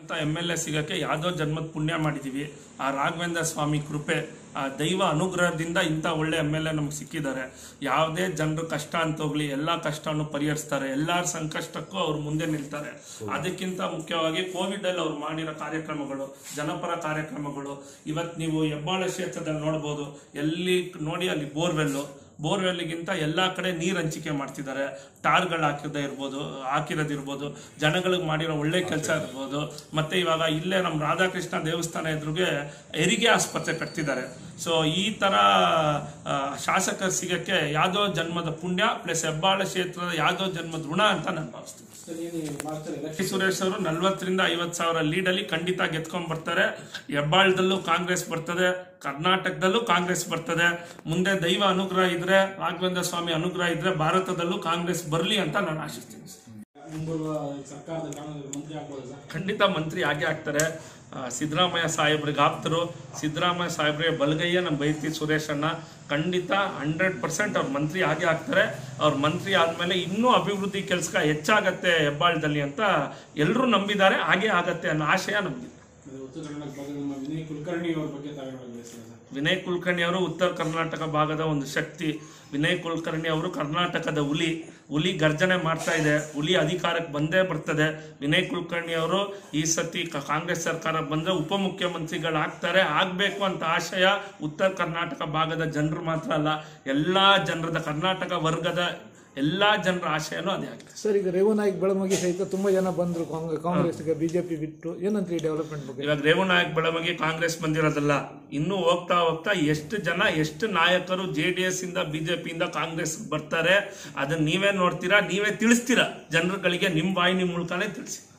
ಅಂತ M L A ಸಿಗಕ್ಕೆ ಯಾವುದೋ ಜನ್ಮದ ಪುಣ್ಯ ಮಾಡಿದೀವಿ ಆ ರಾಘವೇಂದ್ರ ಸ್ವಾಮಿ ಕೃಪೆ ಆ ದೈವ ಅನುಗ್ರಹದಿಂದ ಇಂಥ ಒಳ್ಳೆ ಎಮ್ ಎಲ್ ಎ ನಮ್ಗೆ ಸಿಕ್ಕಿದ್ದಾರೆ ಯಾವುದೇ ಜನರು ಕಷ್ಟ ಅಂತ ಹೋಗ್ಲಿ ಎಲ್ಲ ಕಷ್ಟವನ್ನು ಪರಿಹರಿಸ್ತಾರೆ ಎಲ್ಲರ ಸಂಕಷ್ಟಕ್ಕೂ ಅವ್ರು ಮುಂದೆ ನಿಲ್ತಾರೆ ಅದಕ್ಕಿಂತ ಮುಖ್ಯವಾಗಿ ಕೋವಿಡ್ ಅಲ್ಲಿ ಅವ್ರು ಮಾಡಿರೋ ಕಾರ್ಯಕ್ರಮಗಳು ಜನಪರ ಕಾರ್ಯಕ್ರಮಗಳು ಇವತ್ತು ನೀವು ಹೆಬ್ಬಾಳ ಕ್ಷೇತ್ರದಲ್ಲಿ ನೋಡ್ಬೋದು ಎಲ್ಲಿ ನೋಡಿ ಅಲ್ಲಿ ಬೋರ್ವೆಲ್ಲು ಬೋರ್ವೆಲ್ಗಿಂತ ಎಲ್ಲ ಕಡೆ ನೀರು ಹಂಚಿಕೆ ಮಾಡ್ತಿದ್ದಾರೆ ಟಾರ್ಗಳು ಹಾಕಿದ ಇರ್ಬೋದು ಹಾಕಿರೋದಿರ್ಬೋದು ಜನಗಳಿಗೆ ಮಾಡಿರೋ ಒಳ್ಳೆ ಕೆಲಸ ಇರ್ಬೋದು ಮತ್ತೆ ಇವಾಗ ಇಲ್ಲೇ ನಮ್ಮ ರಾಧಾಕೃಷ್ಣ ದೇವಸ್ಥಾನ ಎದುರುಗೆ ಹೆರಿಗೆ ಆಸ್ಪತ್ರೆ ಕಟ್ತಿದ್ದಾರೆ ಸೊ ಈ ತರ ಆ, ಶಾಸಕರು ಸಿಗಕ್ಕೆ ಯಾವ್ದೋ ಜನ್ಮದ ಪುಣ್ಯ ಪ್ಲಸ್ ಹೆಬ್ಬಾಳ ಕ್ಷೇತ್ರದ ಯಾವ್ದೋ ಜನ್ಮದ ಋಣ ಅಂತ ನಾನು ಭಾವಿಸ್ತೀನಿ ಸರ್ ಏನು ಮಾಡ್ತಾರೆ ಕೆ ಸುರೇಶ್ ಅವರು ನಲ್ವತ್ತರಿಂದ ಐವತ್ತು ಸಾವಿರ ಲೀಡಲ್ಲಿ ಖಂಡಿತ ಗೆದ್ಕೊಂಡ್ ಬರ್ತಾರೆ ಹೆಬ್ಬಾಳದಲ್ಲೂ ಕಾಂಗ್ರೆಸ್ ಬರ್ತದೆ ಕರ್ನಾಟಕದಲ್ಲೂ ಕಾಂಗ್ರೆಸ್ ಬರ್ತದೆ ಮುಂದೆ ದೈವ ಅನುಗ್ರಹ ಇದ್ರೆ ರಾಘವೇಂದ್ರ ಸ್ವಾಮಿ ಅನುಗ್ರಹ ಇದ್ರೆ ಭಾರತದಲ್ಲೂ ಕಾಂಗ್ರೆಸ್ ಬರಲಿ ಅಂತ ನಾನು ಆಶಿಸ್ತೀನಿ ಮುಂಬರುವ ಸರ್ಕಾರದ ಕಾನೂನು ಮಂತ್ರಿ ಆಗ್ಬೋದು ಸರ್ ಖಂಡಿತ ಮಂತ್ರಿ ಆಗೇ ಆಗ್ತಾರೆ ಆ, ಸಿದ್ದರಾಮಯ್ಯ ಸಾಹೇಬ್ರಿಗೆ ಆಪ್ತರು ಸಿದ್ದರಾಮಯ್ಯ ಸಾಹೇಬ್ರಿಗೆ ಬಲಗೈಯ ನಮ್ಮ ಬೈತಿ ಸುರೇಶ್ ಅಣ್ಣ ಖಂಡಿತ ಹಂಡ್ರೆಡ್ ಪರ್ಸೆಂಟ್ ಅವ್ರು ಮಂತ್ರಿ ಆಗೇ ಆಗ್ತಾರೆ ಅವ್ರ ಮಂತ್ರಿ ಆದಮೇಲೆ ಇನ್ನೂ ಅಭಿವೃದ್ಧಿ ಕೆಲಸ ಹೆಚ್ಚಾಗತ್ತೆ ಹೆಬ್ಬಾಳದಲ್ಲಿ ಅಂತ ಎಲ್ಲರೂ ನಂಬಿದ್ದಾರೆ ಹಾಗೇ ಆಗತ್ತೆ ಅನ್ನೋ ಆಶಯ ನಮಗಿದೆ ಅದು ಉತ್ತರ ಕನ್ನಡ ಭಾಗದ ನಮ್ಮ ವಿನಯ್ ಕುಲಕರ್ಣಿ ಅವ್ರ ಬಗ್ಗೆ ತಾವೇನು ಬಯಸ್ತೀರಾ ಸರ್ ವಿನಯ್ ಕುಲಕರ್ಣಿ ಅವರು ಉತ್ತರ ಕರ್ನಾಟಕ ಭಾಗದ ಒಂದು ಶಕ್ತಿ ವಿನಯ್ ಕುಲಕರ್ಣಿ ಅವರು ಕರ್ನಾಟಕದ ಹುಲಿ ಹುಲಿ ಗರ್ಜನೆ ಮಾಡ್ತಾ ಇದೆ ಹುಲಿ ಅಧಿಕಾರಕ್ಕೆ ಬಂದೇ ಬರ್ತದೆ ವಿನಯ್ ಕುಲಕರ್ಣಿ ಅವರು ಈ ಸತಿ ಕ- ಕಾಂಗ್ರೆಸ್ ಸರ್ಕಾರ ಬಂದ್ರೆ ಉಪಮುಖ್ಯಮಂತ್ರಿಗಳಾಗ್ತಾರೆ ಆಗ್ಬೇಕು ಅಂತ ಆಶಯ ಉತ್ತರ ಕರ್ನಾಟಕ ಭಾಗದ ಜನರು ಮಾತ್ರ ಅಲ್ಲ ಎಲ್ಲಾ ಜನರದ ಕರ್ನಾಟಕ ವರ್ಗದ ಎಲ್ಲಾ ಜನರ ಆಶಯನೂ ಅದೇ ಆಗಿದೆ ಸರ್ ಈಗ ರೇವನಾಯಕ್ ಬೆಳಮಗಿ ಸಹಿತ ತುಂಬಾ ಜನ ಬಂದ್ರು ಕಾಂಗ್ರೆಸ್ ಕಾಂಗ್ರೆಸ್ಗೆ ಬಿಜೆಪಿ ಬಿಟ್ಟು ಏನಂತೀರಿ ಡೆವಲಪ್ಮೆಂಟ್ ಬಗ್ಗೆ ಇವಾಗ ರೇವನಾಯಕ್ ಬೆಳವಣಿಗೆ ಕಾಂಗ್ರೆಸ್ ಬಂದಿರೋದಲ್ಲ ಇನ್ನು ಹೋಗ್ತಾ ಹೋಗ್ತಾ ಎಷ್ಟು ಜನ ಎಷ್ಟು ನಾಯಕರು ಜೆ ಡಿ ಎಸ್ ಇಂದ ಬಿಜೆಪಿಯಿಂದ ಕಾಂಗ್ರೆಸ್ ಬರ್ತಾರೆ ಅದನ್ನ ನೀವೇ ನೋಡ್ತೀರಾ ನೀವೇ ತಿಳಿಸ್ತೀರಾ ಜನರುಗಳಿಗೆ ನಿಮ್ ಬಾಯಿ ನಿಮ್ ಮೂಲಕನೇ ತಿಳಿಸಿ